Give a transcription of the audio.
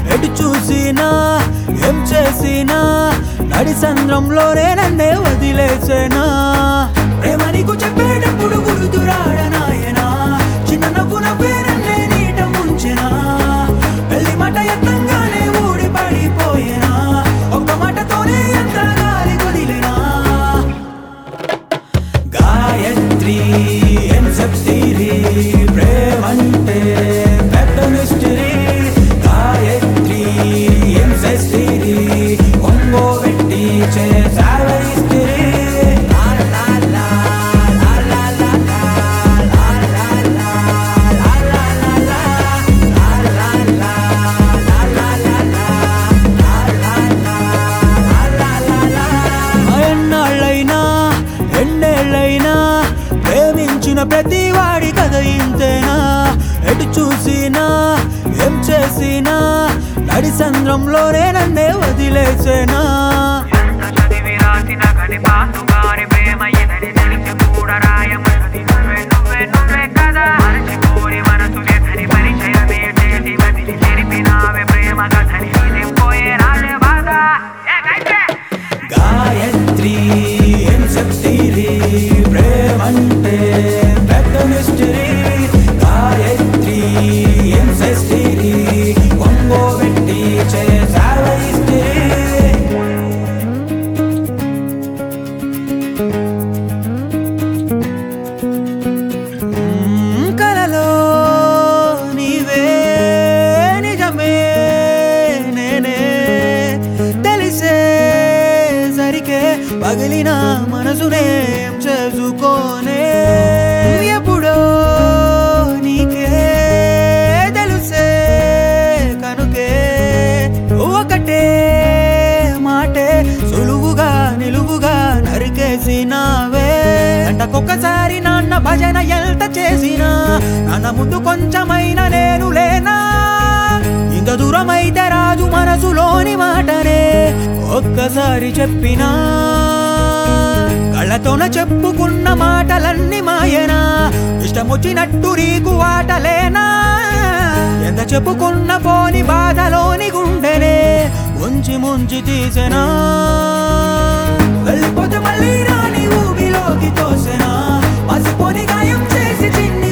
ఎటు చూసినా ఏం చేసినా నడి సంద్రంలోనే నన్నే వదిలేసేనా ప్రేమ నీకు చెప్పేటప్పుడు గురుతురాడనాయనా చిన్న నవ్వు నవ్వే నన్నే నీట ముంచెనా పెళ్లి మాట ఎత్తంగానే ఊడి పడిపోయేనా ఒక్క మాటతోనే ఎంత గాలి కొదిలేనా గాయత్రి ఏం చెప్తీరి ప్రేమంటే పెద్ద మిస్టరీ గాయత్రి ఏం చేస్తీరి ఒంగో పెట్టి చేసావే ఇస్త్రీ లా లా లా, లా లా లా లా, లా లా లా, లా లా లా లా, లా లా లా, లా లా లా లా, లా లా లా, లా లా లా లా. ఎన్నాళ్ళైనా ఎన్నేళ్ళైనా ప్రేమించిన ప్రతి వాడి కథ ఇంతేనా ఎటు చూసినా ఏం చేసినా నడి సంద్రంలోనే నన్నే వదిలేసేనా ఎంత చదివి రాసిన కని పాసు గారి ప్రేమ ఎదని తెలిసి కూడా రాయమన్నది నువ్వే నువ్వే నువ్వే కదా మరచిపోని మనసు వ్యధని పరిచయమే చేసి వదిలి తెరిపినావే ప్రేమ కథని నింపోయే రాజే బాధ ఏమైతే గాయత్రి ఏం చెప్తీరి ప్రేమంటే పెద్ద మిస్టరీ గాయత్రి ఏం చేస్తీరి ఒంగో పెట్టి చేసావే ఇస్త్రీ మ్మ్, కలలో నీవే నిజమే నేనే తెలిసే సరికే పగిలిన మనసునేం చేసుకోనే ఎప్పుడో నీకే తెలుసే కనుకే ఒకటే మాటే సులువుగా నిలువుగా నరికేసినావే గంటకొక్కసారి నాన్న భజన ఎంత చేసినా నాన్న ముందు కొంచెమైనా నేను లేనా ఇంత దూరమైతే రాజు మనసులోని మాటనే ఒక్కసారి చెప్పినా కళ్ళతోన చెప్పుకున్న మాటలన్నీ మాయనా ఇష్టమొచ్చినట్టు నీకు ఆటలేనా ఎంత చెప్పుకున్న పోని బాధలోని గుండెనే ఉంచి ముంచి తీసెనా వెళ్ళిపోతే మళ్ళీ రాని ఊబిలోకి తోసెనా పసిపోని గాయం చేసి చిన్ని